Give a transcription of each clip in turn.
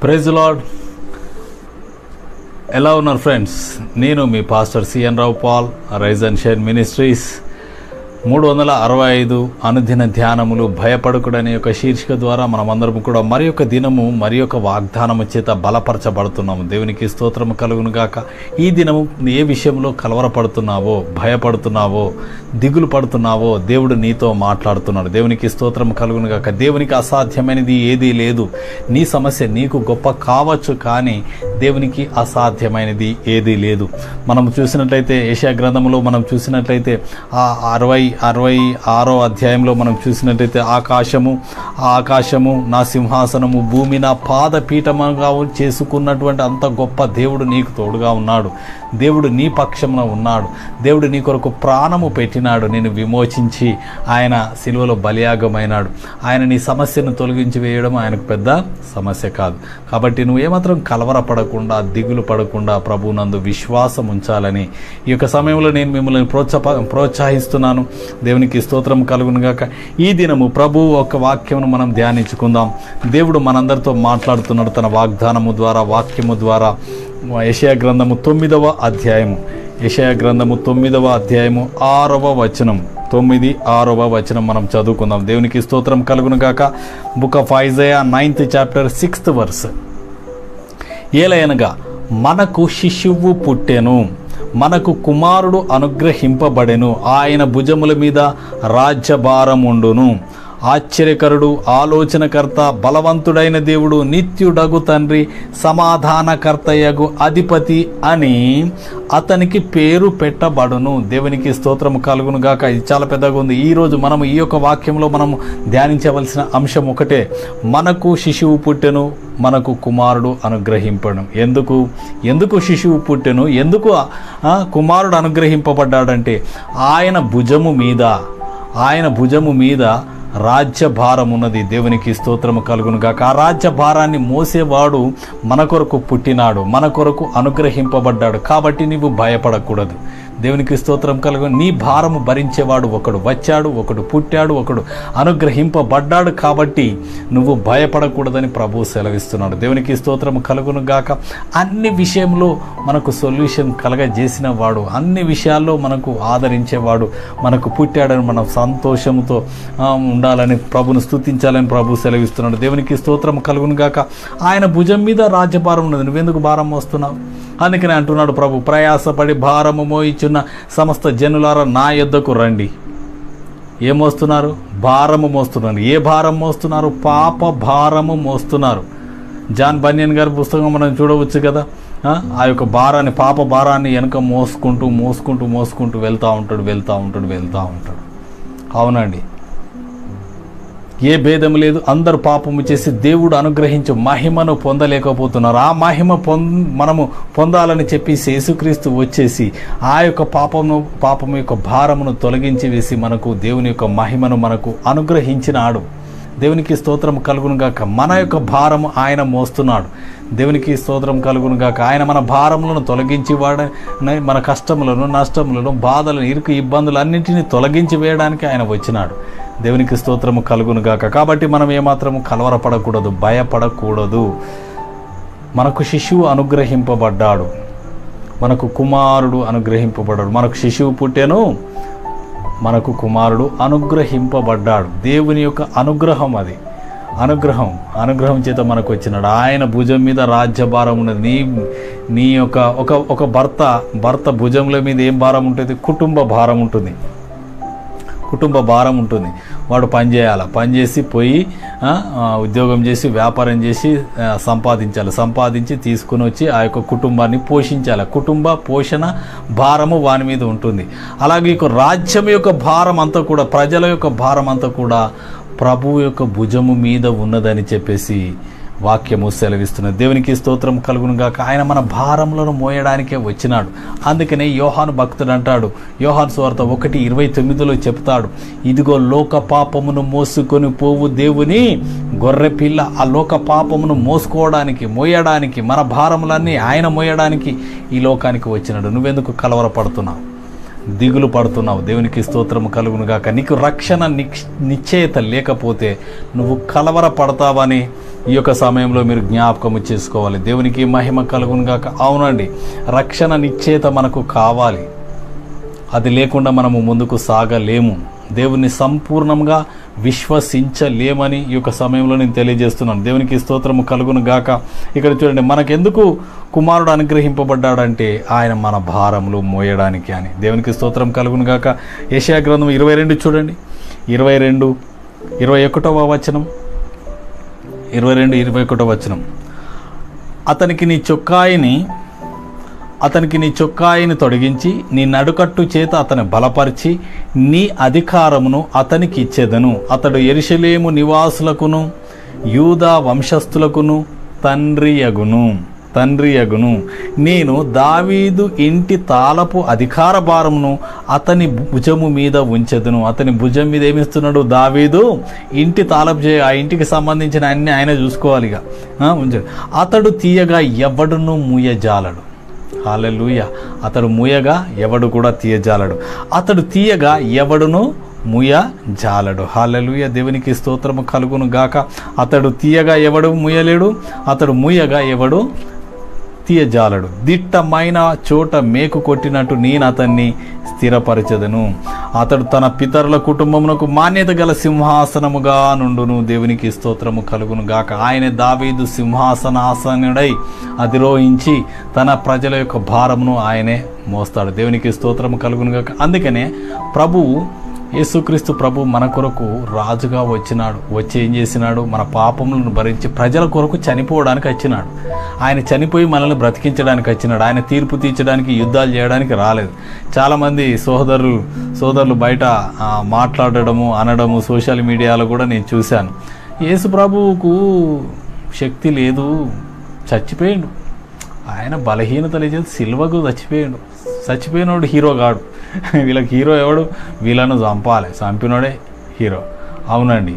Praise lord ఎలా ఉన్నారు friends నేను మీ pastor C N Rao Paul rise and share ministries మూడు వందల అరవై ఐదు అనుదిన ధ్యానములు భయపడకుడనే యొక్క శీర్షిక ద్వారా మనమందరం కూడా మరి యొక్క దినము మరి యొక్క వాగ్దానము చేత బలపరచబడుతున్నాము దేవునికి స్తోత్రము కలుగును గాక ఈ దినము ఏ విషయంలో కలవరపడుతున్నావో భయపడుతున్నావో దిగులు పడుతున్నావో దేవుడు నీతో మాట్లాడుతున్నాడు దేవునికి స్తోత్రము కలుగును గాక దేవునికి అసాధ్యమైనది ఏదీ లేదు నీ సమస్య నీకు గొప్ప కావచ్చు కానీ దేవునికి అసాధ్యమైనది ఏదీ లేదు మనం చూసినట్లయితే ఏషియా గ్రంథంలో మనం చూసినట్లయితే ఆ అరవై అరవై ఆరో అధ్యాయంలో మనం చూసినట్లయితే ఆకాశము ఆ ఆకాశము నా సింహాసనము భూమి నా పాదపీఠముగా చేసుకున్నటువంటి అంత గొప్ప దేవుడు నీకు తోడుగా ఉన్నాడు దేవుడు నీ పక్షమున ఉన్నాడు దేవుడు నీ కొరకు ప్రాణము పెట్టినాడు నేను విమోచించి ఆయన సిలువలో బలియాగమైనాడు ఆయన నీ సమస్యను తొలగించి వేయడం ఆయనకు పెద్ద సమస్య కాదు కాబట్టి నువ్వు ఏమాత్రం కలవరపడకుండా దిగులు పడకుండా ప్రభునందు విశ్వాసం ఉంచాలని ఈ యొక్క సమయంలో నేను మిమ్మల్ని ప్రోత్సాహ ప్రోత్సహిస్తున్నాను దేవునికి స్తోత్రం కలుగును గాక ఈ దినము ప్రభు ఒక వాక్యమును మనం ధ్యానించుకుందాం దేవుడు మనందరితో మాట్లాడుతున్నాడు తన వాగ్దానము ద్వారా వాక్యము ద్వారా యషయా గ్రంథము తొమ్మిదవ అధ్యాయము యషయా గ్రంథము తొమ్మిదవ అధ్యాయము ఆరవ వచనం తొమ్మిది ఆరవ వచనం మనం చదువుకుందాం దేవునికి స్తోత్రం కలుగును గాక book of Isaiah ninth chapter sixth verse ఏలయనగా మనకు శిశువు పుట్టెను మనకు కుమారుడు అనుగ్రహింపబడెను ఆయన భుజముల మీద రాజ్యభారముండును ఆశ్చర్యకరుడు ఆలోచనకర్త బలవంతుడైన దేవుడు నిత్యుడగు తండ్రి సమాధానకర్తయగు అధిపతి అని అతనికి పేరు పెట్టబడును దేవునికి స్తోత్రము కలుగును గాక ఇది చాలా పెద్దగా ఉంది ఈరోజు మనము ఈ యొక్క వాక్యంలో మనము ధ్యానించవలసిన అంశం ఒకటే మనకు శిశువు పుట్టెను మనకు కుమారుడు అనుగ్రహింపడం ఎందుకు ఎందుకు శిశువు పుట్టెను ఎందుకు ఆ, కుమారుడు అనుగ్రహింపబడ్డాడంటే ఆయన భుజము మీద ఆయన భుజము మీద రాజ్యభారం ఉన్నది దేవునికి స్తోత్రము కలుగును గాక ఆ రాజ్యభారాన్ని మోసేవాడు మన కొరకు పుట్టినాడు మన కొరకు అనుగ్రహింపబడ్డాడు కాబట్టి నీవు భయపడకూడదు దేవునికి స్తోత్రం కలుగు నీ భారము భరించేవాడు ఒకడు వచ్చాడు ఒకడు పుట్టాడు ఒకడు అనుగ్రహింపబడ్డాడు కాబట్టి నువ్వు భయపడకూడదని ప్రభు సెలవిస్తున్నాడు దేవునికి స్తోత్రం కలుగును గాక అన్ని విషయంలో మనకు సొల్యూషన్ కలగజేసిన వాడు అన్ని విషయాల్లో మనకు ఆదరించేవాడు మనకు పుట్టాడని మనం సంతోషంతో ఆ, ఉండాలని ప్రభును స్తుతించాలని ప్రభు సెలవిస్తున్నాడు దేవునికి స్తోత్రం కలుగును గాక ఆయన భుజం మీద రాజ్యభారం ఉన్నది నువ్వెందుకు భారం మోస్తున్నావు అందుకని అంటున్నాడు ప్రభు ప్రయాసపడి భారము మోయిచున్న సమస్త జనులారా నా యొద్దకు రండి ఏం మోస్తున్నారు భారము మోస్తున్నారు ఏ భారం మోస్తున్నారు పాప భారము మోస్తున్నారు జాన్ బన్యన్ గారి పుస్తకం మనం చూడవచ్చు కదా ఆ, ఆ యొక్క భారాన్ని పాప భారాన్ని వెనక మోసుకుంటూ మోసుకుంటూ మోసుకుంటూ వెళ్తూ ఉంటాడు వెళ్తూ ఉంటాడు వెళ్తూ ఉంటాడు అవునండి ఏ భేదం లేదు అందరు పాపము చేసి దేవుడు అనుగ్రహించు మహిమను పొందలేకపోతున్నారు ఆ మహిమ పొం మనము పొందాలని చెప్పి యేసుక్రీస్తు వచ్చేసి ఆ యొక్క పాపమును పాపము యొక్క భారమును తొలగించి వేసి మనకు దేవుని యొక్క మహిమను మనకు అనుగ్రహించినాడు దేవునికి స్తోత్రం కలుగును గాక మన యొక్క భారము ఆయన మోస్తున్నాడు దేవునికి స్తోత్రం కలుగును గాక ఆయన మన భారములను తొలగించి వాడ మన కష్టములను నష్టములను బాధలను ఇరుకు ఇబ్బందులు అన్నింటినీ తొలగించి వేయడానికి ఆయన వచ్చినాడు దేవునికి స్తోత్రము కలుగును గాక కాబట్టి మనం ఏమాత్రము కలవరపడకూడదు భయపడకూడదు మనకు శిశువు అనుగ్రహింపబడ్డాడు మనకు కుమారుడు అనుగ్రహింపబడ్డాడు మనకు శిశువు పుట్టెను మనకు కుమారుడు అనుగ్రహింపబడ్డాడు దేవుని యొక్క అనుగ్రహం అది అనుగ్రహం అనుగ్రహం చేత మనకు వచ్చినాడు ఆయన భుజం మీద రాజ్యభారం ఉన్నది నీ నీ యొక్క ఒక ఒక భర్త భర్త భుజంల మీద ఏం భారం ఉంటుంది కుటుంబ భారం ఉంటుంది కుటుంబ భారం ఉంటుంది వాడు పని చేయాలి పని చేసి పోయి ఆ, ఆ, ఉద్యోగం చేసి వ్యాపారం చేసి ఆ, సంపాదించాలి సంపాదించి తీసుకుని వచ్చి ఆ యొక్క కుటుంబాన్ని పోషించాలి కుటుంబ పోషణ భారము వాని మీద ఉంటుంది అలాగే ఇక రాజ్యం యొక్క భారం అంతా కూడా ప్రజల యొక్క భారం అంతా కూడా ప్రభువు యొక్క భుజము మీద ఉన్నదని చెప్పేసి వాక్యము సెలవిస్తున్నది దేవునికి స్తోత్రం కలుగును గాక ఆయన మన భారములను మోయడానికే వచ్చినాడు అందుకనే యోహాను భక్తుడు అంటాడు యోహాను స్వార్త ఒకటి ఇరవై తొమ్మిదిలో చెప్తాడు ఇదిగో లోక పాపమును మోసుకొని పోవు దేవుని గొర్రె పిల్ల ఆ లోక పాపమును మోసుకోవడానికి మోయడానికి మన భారములన్నీ ఆయన మోయడానికి ఈ లోకానికి వచ్చినాడు నువ్వెందుకు కలవరపడుతున్నావు దిగులు పడుతున్నావు దేవునికి స్తోత్రము కలుగును గాక నీకు రక్షణ నిక్- నిశ్చయత లేకపోతే నువ్వు కలవర పడతావని ఈ యొక్క సమయంలో మీరు జ్ఞాపకము చేసుకోవాలి దేవునికి మహిమ కలుగును గాక అవునండి రక్షణ నిశ్చేత మనకు కావాలి అది లేకుండా మనము ముందుకు సాగలేము దేవుని సంపూర్ణంగా విశ్వసించలేమని ఈ యొక్క సమయంలో నేను తెలియజేస్తున్నాను దేవునికి స్తోత్రము కలుగును గాక ఇక్కడ చూడండి మనకెందుకు కుమారుడు అనుగ్రహింపబడ్డాడంటే ఆయన మన భారములు మోయడానికి అని దేవునికి స్తోత్రం కలుగును గాక యెషయా గ్రంథం ఇరవై రెండు చూడండి ఇరవై రెండు ఇరవై ఒకటవ వచనం ఇరవై రెండు ఇరవై ఒకటో వచనం అతనికి నీ చొక్కాయిని అతనికి నీ చొక్కాయిని తొడిగించి నీ నడుకట్టు చేత అతని బలపరిచి నీ అధికారమును అతనికి ఇచ్చేదను అతడు ఎరుషలేము నివాసులకును యూదా వంశస్థులకును తండ్రి అగును తండ్రి అగును నేను దావీదు ఇంటి తాళపు అధికార భారమును అతని భుజము మీద ఉంచెదను అతని భుజం మీద ఏమిస్తున్నాడు దావీదు ఇంటి తాళపు చే ఆ ఇంటికి సంబంధించిన అన్ని ఆయన చూసుకోవాలిగా ఆ, ఉంచాడు అతడు తీయగా ఎవడును మూయజాలడు హాలెలూయ అతడు మూయగా ఎవడు కూడా తీయజాలడు అతడు తీయగా ఎవడును ముయ జాలడు హాలెలూయ దేవునికి స్తోత్రము కలుగును గాక అతడు తీయగా ఎవడు ముయలేడు అతడు ముయ్యగా ఎవడు తీయజాలడు దిట్టమైన చోట మేకు కొట్టినట్టు నేను అతన్ని స్థిరపరచదను అతడు తన పితరుల కుటుంబమునకు మాన్యత గల సింహాసనముగా నుండును దేవునికి స్తోత్రము కలుగును గాక ఆయన దావీదు సింహాసనాసనుడై అధిరోహించి తన ప్రజల యొక్క భారమును ఆయనే మోస్తాడు దేవునికి స్తోత్రము కలుగును గాక అందుకనే ప్రభువు యేసుక్రీస్తు ప్రభు మన కొరకు రాజుగా వచ్చినాడు వచ్చి ఏం చేసినాడు మన పాపములను భరించి ప్రజల కొరకు చనిపోవడానికి వచ్చినాడు ఆయన చనిపోయి మనల్ని బ్రతికించడానికి వచ్చినాడు ఆయన తీర్పు తీర్చడానికి యుద్ధాలు చేయడానికి రాలేదు చాలామంది సోదరులు సోదరులు బయట ఆ, మాట్లాడడము అనడము సోషల్ మీడియాలో కూడా నేను చూశాను యేసు ప్రభువుకు శక్తి లేదు చచ్చిపోయిండు ఆయన బలహీనతలు చేసి సిల్వకు చచ్చిపోయాడు చచ్చిపోయినోడు హీరో కాడు వీళ్ళకి హీరో ఎవడు వీళ్ళను చంపాలి చంపినోడే హీరో అవునండి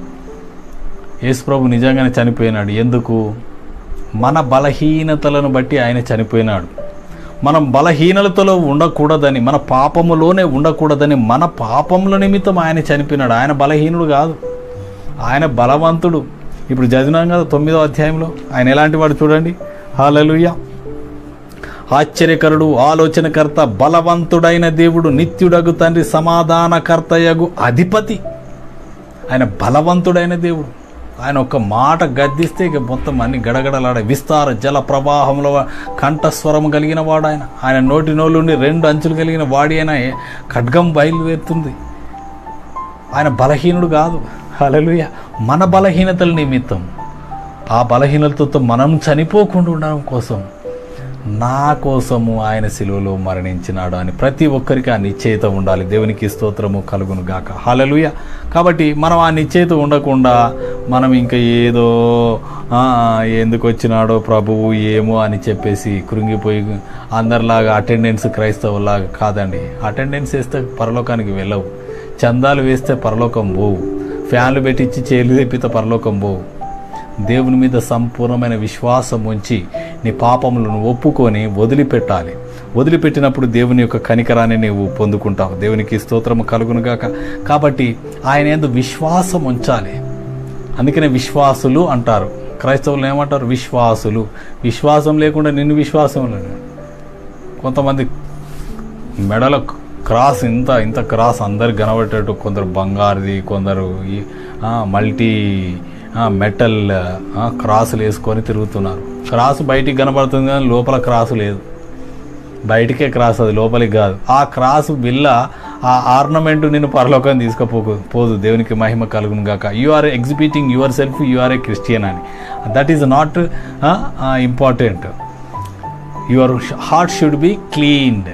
యేసు ప్రభు నిజంగానే చనిపోయినాడు ఎందుకు మన బలహీనతలను బట్టి ఆయన చనిపోయినాడు మనం బలహీనతలో ఉండకూడదని మన పాపములోనే ఉండకూడదని మన పాపముల నిమిత్తం ఆయన చనిపోయినాడు ఆయన బలహీనుడు కాదు ఆయన బలవంతుడు ఇప్పుడు చదివినాం కదా తొమ్మిదో అధ్యాయంలో ఆయన ఎలాంటి వాడు చూడండి హాలలుయ్య ఆశ్చర్యకరుడు ఆలోచనకర్త బలవంతుడైన దేవుడు నిత్యుడగు తండ్రి సమాధానకర్తయగు అధిపతి ఆయన బలవంతుడైన దేవుడు ఆయన ఒక మాట గద్దిస్తే ఇక మొత్తం అన్ని గడగడలాడే విస్తార జల ప్రవాహంలో కంఠస్వరం కలిగిన వాడు ఆయన ఆయన నోటి నోలుండి రెండు అంచులు కలిగిన వాడి అయినా ఖడ్గం బయలుదేరుతుంది ఆయన బలహీనుడు కాదు హల్లెలూయ మన బలహీనతల నిమిత్తం ఆ బలహీనతతో మనం చనిపోకుండా ఉండడం కోసం నా కోసము ఆయన సిలువలో మరణించినాడు అని ప్రతి ఒక్కరికి ఆ నిశ్చయిత ఉండాలి దేవునికి స్తోత్రము కలుగును గాక హలలుయ కాబట్టి మనం ఆ నిశ్చయిత ఉండకుండా మనం ఇంకా ఏదో "ఆ, ఎందుకు వచ్చినాడో ప్రభువు ఏమో అని చెప్పేసి కృంగిపోయి అందరిలాగా అటెండెన్స్ క్రైస్తవులాగా కాదండి అటెండెన్స్ వేస్తే పరలోకానికి వెళ్ళవు చందాలు వేస్తే పరలోకం పోవు ఫ్యాన్లు పెట్టించి చేలు తెప్పితే పరలోకం పోవు దేవుని మీద సంపూర్ణమైన విశ్వాసం ఉంచి నీ పాపములను ఒప్పుకొని వదిలిపెట్టాలి వదిలిపెట్టినప్పుడు దేవుని యొక్క కనికరాన్ని నీవు పొందుకుంటావు దేవునికి స్తోత్రము కలుగునుగాక కాబట్టి ఆయన ఎందు విశ్వాసం ఉంచాలి అందుకనే విశ్వాసులు అంటారు క్రైస్తవులు ఏమంటారు విశ్వాసులు విశ్వాసం లేకుండా నిన్ను విశ్వాసం లేదు కొంతమంది మెడల క్రాస్ ఇంత ఇంత క్రాస్ అందరికి కనబడేటట్టు కొందరు బంగారుది కొందరు ఈ, ఆ, మల్టీ ఆ, మెటల్ ఆ, క్రాసులు వేసుకొని తిరుగుతున్నారు క్రాస్ బయటికి కనబడుతుంది కానీ లోపల క్రాసు లేదు బయటికే క్రాస్ అది లోపలికి కాదు ఆ క్రాస్ బిల్ల ఆ ఆర్నమెంట్ నేను పరలోకం తీసుకుపోకు పోదు దేవునికి మహిమ కలుగును గాక you are exhibiting yourself you are a Christian అని that is not important your heart should be cleaned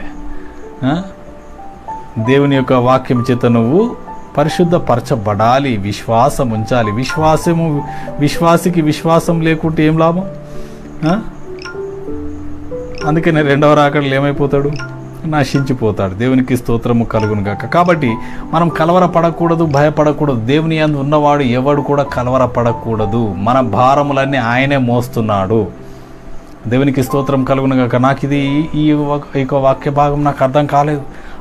దేవుని యొక్క వాక్యం చేత నువ్వు పరిశుద్ధపరచబడాలి విశ్వాసం ఉంచాలి విశ్వాసము విశ్వాసికి విశ్వాసం లేకుంటే ఏం లాభం ఆ? అందుకనే రెండవ రాకడలు ఏమైపోతాడు నశించిపోతాడు దేవునికి స్తోత్రము కలుగును గాక కాబట్టి మనం కలవరపడకూడదు భయపడకూడదు దేవుని అందు ఉన్నవాడు ఎవడు కూడా కలవరపడకూడదు మన భారములన్నీ ఆయనే మోస్తున్నాడు దేవునికి స్తోత్రం కలుగును గాక నాకు ఇది ఈ- ఈ ఒక- ఈ యొక్క వాక్య భాగం నాకు అర్థం కాలేదు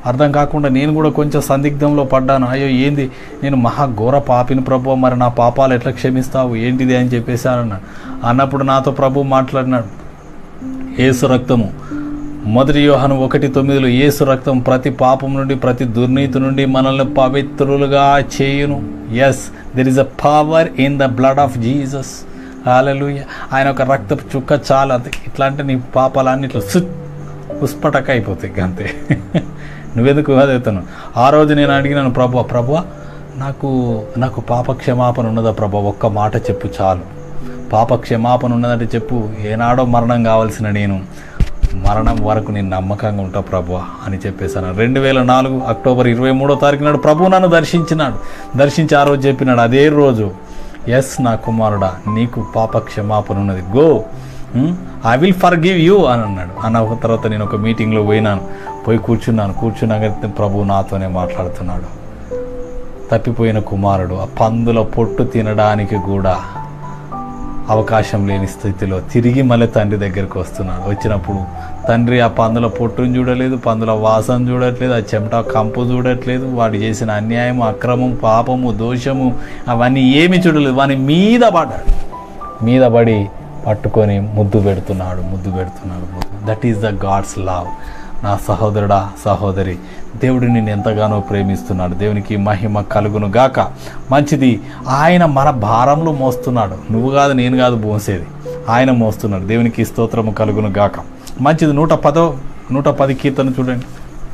అర్థం కాకుండా నేను కూడా కొంచెం సందిగ్ధంలో పడ్డాను అయ్యో ఏంది నేను మహా ఘోర పాపిని ప్రభు మరి నా పాపాలు ఎట్లా క్షమిస్తావు ఏంటిది అని చెప్పేసి అన్నాడు అన్నప్పుడు నాతో ప్రభు మాట్లాడినాడు ఏసు రక్తము మొదటి యోహను ఒకటి తొమ్మిదిలో ఏసు రక్తం ప్రతి పాపం నుండి ప్రతి దుర్నీతి నుండి మనల్ని పవిత్రులుగా చేయును yes there is a power in the blood of Jesus hallelujah ఆయన ఒక రక్త చుక్క చాలు అంతే ఇట్లా అంటే నీ పాపాలన్నీ ఇట్లా సుట్ పుష్పటక అయిపోతాయి అంతే నువ్వెందుకు అదేతాను ఆ రోజు నేను అడిగినాను ప్రభు ప్రభు నాకు నాకు పాప క్షమాపణ ఉన్నదా ప్రభు ఒక్క మాట చెప్పు చాలు పాప క్షమాపణ ఉన్నదంటే చెప్పు ఏనాడో మరణం కావాల్సిన నేను మరణం వరకు నేను నమ్మకంగా ఉంటా ప్రభు అని చెప్పేశాను రెండు వేల నాలుగు అక్టోబర్ ఇరవై మూడో తారీఖు నాడు ప్రభు నన్ను దర్శించినాడు దర్శించి ఆ రోజు చెప్పినాడు అదే రోజు ఎస్ నా కుమారుడా నీకు పాప క్షమాపణ ఉన్నది go I will forgive you అని అన్నాడు అన్న తర్వాత నేను ఒక మీటింగ్లో పోయినాను పోయి కూర్చున్నాను కూర్చున్నాక ప్రభు నాతోనే మాట్లాడుతున్నాడు తప్పిపోయిన కుమారుడు ఆ పందుల పొట్టు తినడానికి కూడా అవకాశం లేని స్థితిలో తిరిగి మళ్ళీ తండ్రి దగ్గరికి వస్తున్నాడు వచ్చినప్పుడు తండ్రి ఆ పందుల పొట్టును చూడలేదు పందుల వాసన చూడట్లేదు ఆ చెమట కంపు చూడట్లేదు వాడు చేసిన అన్యాయం అక్రమం పాపము దోషము అవన్నీ ఏమి చూడలేదు వాని మీద పడ్డాడు మీద పడి పట్టుకొని ముద్దు పెడుతున్నాడు ముద్దు పెడుతున్నాడు that is the God's love నా సహోదరుడా సహోదరి దేవుడు నిన్ను ఎంతగానో ప్రేమిస్తున్నాడు దేవునికి మహిమ కలుగును గాక మంచిది ఆయన మన భారంలో మోస్తున్నాడు నువ్వు కాదు నేను కాదు మోసేది ఆయన మోస్తున్నాడు దేవునికి స్తోత్రము కలుగును గాక మంచిది నూట పదో నూట పది కీర్తన చూడండి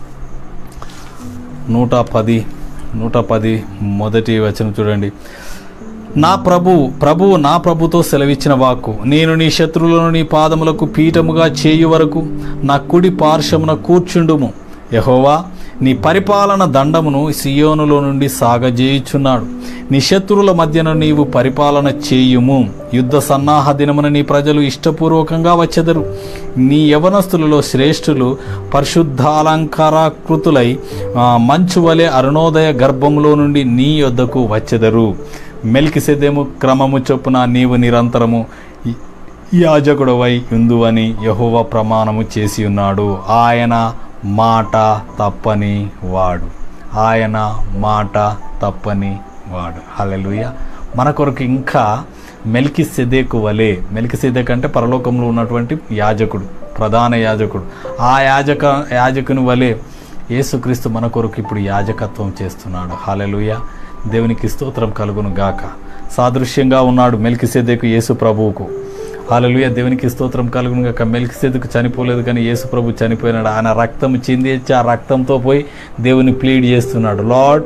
నూట పది నూట పది మొదటి వచనం చూడండి నా ప్రభు ప్రభువు నా ప్రభుతో సెలవిచ్చిన వాక్కు నేను నీ శత్రువులను నీ పాదములకు పీఠముగా చేయు వరకు నా కుడి పార్శ్వమున కూర్చుండుము యహోవా నీ పరిపాలన దండమును సియోనులో నుండి సాగజేయుచున్నాడు నీ శత్రువుల మధ్యన నీవు పరిపాలన చేయుము యుద్ధ సన్నాహ దినమున నీ ప్రజలు ఇష్టపూర్వకంగా వచ్చెదరు నీ యవనస్తులలో శ్రేష్ఠులు పరిశుద్ధాలంకారాకృతులై ఆ, మంచు వలె అరుణోదయ గర్భంలో నుండి నీ యొద్దకు వచ్చెదరు మెల్కిసెదెము క్రమము చొప్పున నీవు నిరంతరము యాజకుడవై ఉందువని యహోవ ప్రమాణము చేసి ఉన్నాడు ఆయన మాట తప్పని వాడు ఆయన మాట తప్పని వాడు హల్లెలూయ మన కొరకు ఇంకా మెల్కి సెదేకు వలె మెల్కి సెదేక్ అంటే పరలోకంలో ఉన్నటువంటి యాజకుడు ప్రధాన యాజకుడు ఆ యాజక యాజకుని వలె యేసుక్రీస్తు మన కొరకు ఇప్పుడు యాజకత్వం చేస్తున్నాడు హల్లెలూయ దేవునికి స్తోత్రం కలుగును గాక సాదృశ్యంగా ఉన్నాడు మెల్కిసేదేకు యేసు ప్రభువుకు హాలలుయ దేవునికి స్తోత్రం కలుగును గాక మెల్కిసేదుకు చనిపోలేదు కానీ యేసు ప్రభు చనిపోయినాడు ఆయన రక్తం చిందించి ఆ రక్తంతో పోయి దేవుని ప్లీడ్ చేస్తున్నాడు లార్డ్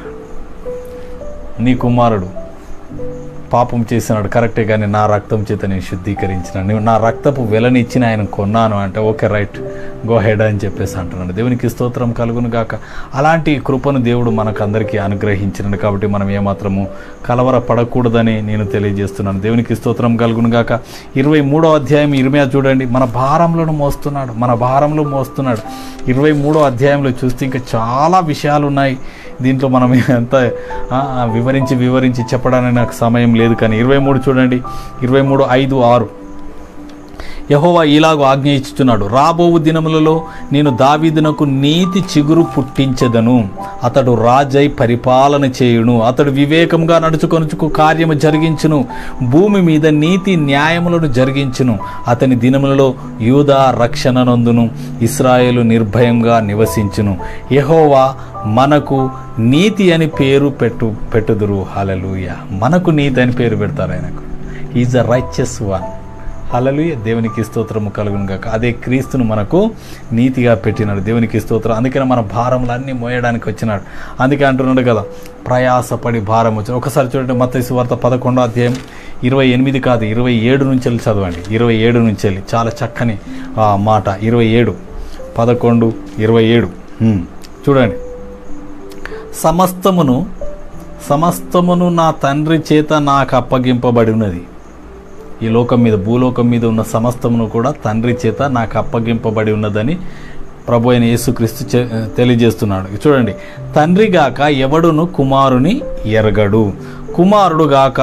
నీ కుమారుడు పాపం చేసినాడు కరెక్టే కానీ నా రక్తం చేత నేను శుద్ధీకరించిన నువ్వు నా రక్తపు వెలనిచ్చిన ఆయన కొన్నాను అంటే ఓకే రైట్ గో హెడ్ అని చెప్పేసి అంటున్నాడు దేవునికి స్తోత్రం కలుగును గాక అలాంటి కృపను దేవుడు మనకు అందరికీ అనుగ్రహించినాడు కాబట్టి మనం ఏమాత్రము కలవర పడకూడదని నేను తెలియజేస్తున్నాను దేవునికి స్తోత్రం కలుగును గాక ఇరవై మూడో అధ్యాయం ఇరిమే చూడండి మన భారంలో మోస్తున్నాడు మన భారంలో మోస్తున్నాడు ఇరవై మూడో అధ్యాయంలో చూస్తే ఇంకా చాలా విషయాలు ఉన్నాయి దీంట్లో మనం ఎంత ఆ, ఆ, వివరించి వివరించి చెప్పడానికి నాకు సమయం లేదు కానీ ఇరవై మూడు చూడండి ఇరవై మూడు ఐదు ఆరు యహోవా ఇలాగూ ఆజ్ఞ ఇచ్చుచున్నాడు రాబోవు దినములలో నేను దావీదునకు నీతి చిగురు పుట్టించెదను అతడు రాజై పరిపాలన చేయును అతడు వివేకంగా నడుచుకొనుచుకు కార్యము జరిగించును భూమి మీద నీతి న్యాయములను జరిగించును అతని దినములలో యూదా రక్షణ నందును ఇస్రాయేలు నిర్భయంగా నివసించును యహోవా మనకు నీతి అని పేరు పెట్టు పెట్టుదురు హలలుయ మనకు నీతి అని పేరు పెడతారు ఆయనకు is a righteous one hallelujah దేవునికి స్తోత్రము కలుగును గాక అదే క్రీస్తును మనకు నీతిగా పెట్టినాడు దేవునికి స్తోత్రం అందుకని మన భారములన్నీ మోయడానికి వచ్చినాడు అందుకే అంటున్నాడు కదా ప్రయాసపడి భారం వచ్చిన ఒకసారి చూడండి మత్తయి వార్త పదకొండో అధ్యాయం ఇరవై ఎనిమిది కాదు ఇరవై ఏడు నుంచి వెళ్ళి చదవండి ఇరవై ఏడు నుంచి వెళ్ళి చాలా చక్కని ఆ, మాట ఇరవై ఏడు పదకొండు ఇరవై ఏడు హ్మ్. చూడండి సమస్తమును సమస్తమును నా తండ్రి చేత నాకు అప్పగింపబడి ఉన్నది ఈ లోకం మీద భూలోకం మీద ఉన్న సమస్తమును కూడా తండ్రి చేత నాకు అప్పగింపబడి ఉన్నదని ప్రభు అయిన యేసుక్రీస్తు చె- తెలియజేస్తున్నాడు చూడండి తండ్రి గాక ఎవడును కుమారుని ఎరగడు కుమారుడు గాక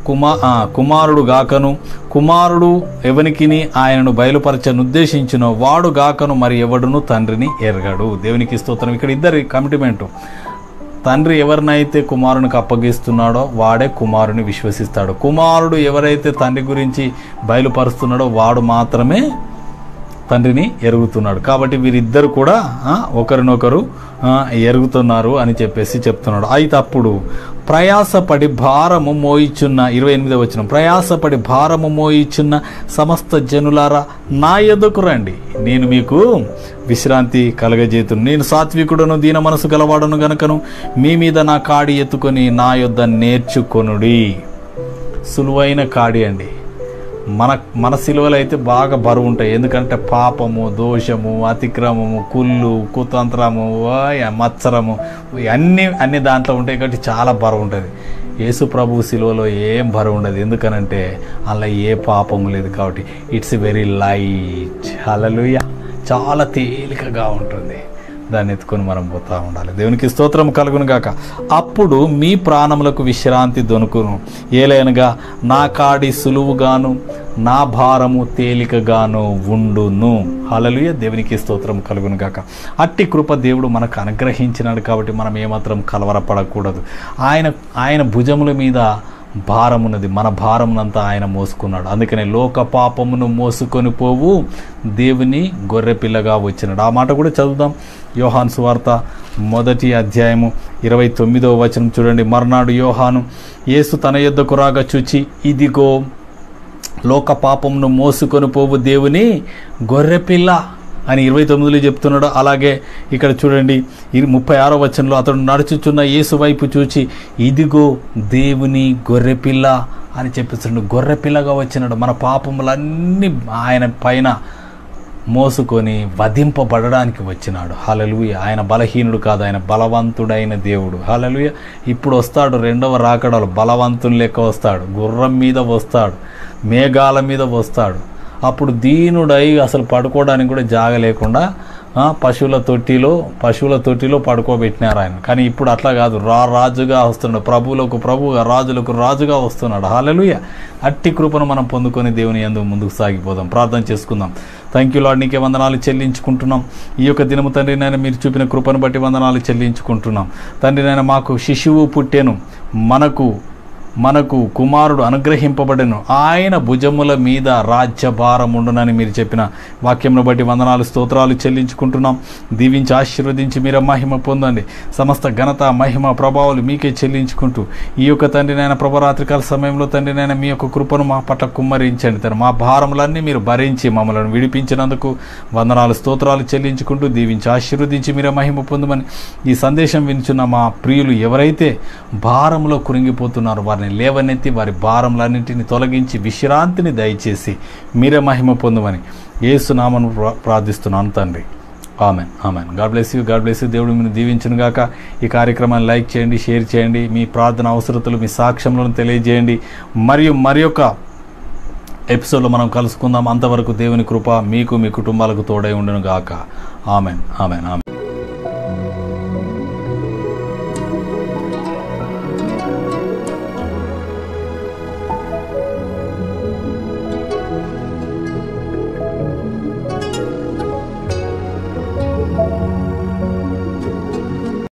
కుమా ఆ, కుమారుడు గాకను కుమారుడు ఎవనికిని ఆయనను బయలుపరచనుద్దేశించిన వాడు గాకను మరి ఎవడును తండ్రిని ఎరగడు దేవునికి స్తోత్రం ఇక్కడ ఇద్దరి కమిటిమెంటు తండ్రి ఎవరినైతే కుమారునికి అప్పగిస్తున్నాడో వాడే కుమారుని విశ్వసిస్తాడు కుమారుడు ఎవరైతే తండ్రి గురించి బయలుపరుస్తున్నాడో వాడు మాత్రమే తండ్రిని ఎరుగుతున్నాడు కాబట్టి వీరిద్దరు కూడా ఆ, ఒకరినొకరు ఆ, ఎరుగుతున్నారు అని చెప్పేసి చెప్తున్నాడు అయితే అప్పుడు ప్రయాసపడి భారము మోయిచున్న ఇరవై ఎనిమిదో వచ్చిన ప్రయాసపడి భారము మోయిచున్న సమస్త జనులారా నా ఎదుకు రండి నేను మీకు విశ్రాంతి కలగజేతును నేను సాత్వికుడను దీన మనసు గలవాడను గనకను మీ మీద నా కాడి ఎత్తుకొని నా యొద్ద నేర్చుకొనుడి సులువైన కాడి అండి మన మన సిలువలు అయితే బాగా బరువు ఉంటాయి ఎందుకంటే పాపము దోషము అతిక్రమము కుళ్ళు కుతంత్రము ఓయ్, మత్సరము అన్ని అన్ని దాంట్లో ఉంటాయి కాబట్టి చాలా బరువు ఉంటుంది యేసు ప్రభు సిలువలో ఏం బరువు ఉండదు ఎందుకనంటే అలా ఏ పాపము లేదు కాబట్టి ఇట్స్ వెరీ లైట్ హల్లెలూయా చాలా తేలికగా ఉంటుంది దాన్ని ఎత్తుకొని మనం పోతా ఉండాలి దేవునికి స్తోత్రం కలుగును గాక అప్పుడు మీ ప్రాణములకు విశ్రాంతి దొనుకును ఏలైనగా నా కాడి సులువుగాను నా భారము తేలికగాను ఉండును హలలుయ దేవునికి స్తోత్రం కలుగును గాక అట్టి కృప దేవుడు మనకు అనుగ్రహించినాడు కాబట్టి మనం ఏమాత్రం కలవరపడకూడదు ఆయన ఆయన భుజముల మీద భారమున్నది మన భారమునంతా ఆయన మోసుకున్నాడు అందుకనే లోక పాపమును మోసుకొని పోవు దేవుని గొర్రెపిల్లగా వచ్చినాడు ఆ మాట కూడా చదువుదాం యోహాన్ సువార్త మొదటి అధ్యాయము ఇరవై తొమ్మిదవ వచనం చూడండి మర్నాడు యోహాను యేసు తన యొద్దకు రాగా చూచి ఇదిగో లోక పాపమును మోసుకొని పోవు దేవుని గొర్రెపిల్ల అని ఇరవై తొమ్మిదిలో చెప్తున్నాడు అలాగే ఇక్కడ చూడండి ఈ ముప్పై ఆరో వచనంలో అతడు నడుచుచున్న యేసు వైపు చూచి ఇదిగో దేవుని గొర్రెపిల్ల అని చెప్పిస్తున్నాడు గొర్రెపిల్లగా వచ్చినాడు మన పాపములన్నీ ఆయన పైన మోసుకొని వధింపబడడానికి వచ్చినాడు హలలుయ ఆయన బలహీనుడు కాదు ఆయన బలవంతుడైన దేవుడు హలలుయ ఇప్పుడు వస్తాడు రెండవ రాకడలు బలవంతుని లెక్క వస్తాడు గుర్రం మీద వస్తాడు మేఘాల మీద వస్తాడు అప్పుడు దీనుడై అసలు పడుకోవడానికి కూడా జాగ లేకుండా ఆ, పశువుల తొట్టిలో పశువుల తొట్టిలో పడుకోబెట్టినారు ఆయన కానీ ఇప్పుడు అట్లా కాదు రా రాజుగా వస్తున్నాడు ప్రభువులకు ప్రభువుగా రాజులకు రాజుగా వస్తున్నాడు హాలలుయ అట్టి కృపను మనం పొందుకొని దేవుని ఎందు ముందుకు సాగిపోదాం ప్రార్థన చేసుకుందాం థ్యాంక్ యూ లాడ్ నీకే వందనాలు చెల్లించుకుంటున్నాం ఈ యొక్క దినము తండ్రి నాయన మీరు చూపిన కృపను బట్టి వందనాలు చెల్లించుకుంటున్నాం తండ్రి నాయన మాకు శిశువు పుట్టెను మనకు మనకు కుమారుడు అనుగ్రహింపబడెను ఆయన భుజముల మీద రాజ్యభారం ఉండునని మీరు చెప్పిన వాక్యంను బట్టి వందనాలు స్తోత్రాలు చెల్లించుకుంటున్నాం దీవించి ఆశీర్వదించి మీరు మహిమ పొందండి సమస్త ఘనత మహిమ ప్రభావాలు మీకే చెల్లించుకుంటూ ఈ యొక్క తండ్రి నాయన ప్రభరాత్రికాల సమయంలో తండ్రి నాయన మీ యొక్క కృపను మా పట్ల కుమ్మరించండి తను మా భారములన్నీ మీరు భరించి మమ్మల్ని విడిపించినందుకు వందనాలు స్తోత్రాలు చెల్లించుకుంటూ దీవించి ఆశీర్వదించి మీరే మహిమ పొందమని ఈ సందేశం వినిచున్న మా ప్రియులు ఎవరైతే భారంలో కురింగిపోతున్నారో వారిని లేవనెత్తి వారి భారములన్నింటిని తొలగించి విశ్రాంతిని దయచేసి మీరే మహిమ పొందమని ఏసునామను ప్రా- ప్రార్థిస్తున్నాను తండ్రి amen amen God bless you God bless you దేవుడు మీరు దీవించును గాక ఈ కార్యక్రమాన్ని లైక్ చేయండి షేర్ చేయండి మీ ప్రార్థన అవసరతలు మీ సాక్ష్యములను తెలియజేయండి మరియు మరి యొక్క ఎపిసోడ్లో మనం కలుసుకుందాం అంతవరకు దేవుని కృప మీకు మీ కుటుంబాలకు తోడై ఉండును గాక ఆమెన్ ఆమెన్ ఆమెన్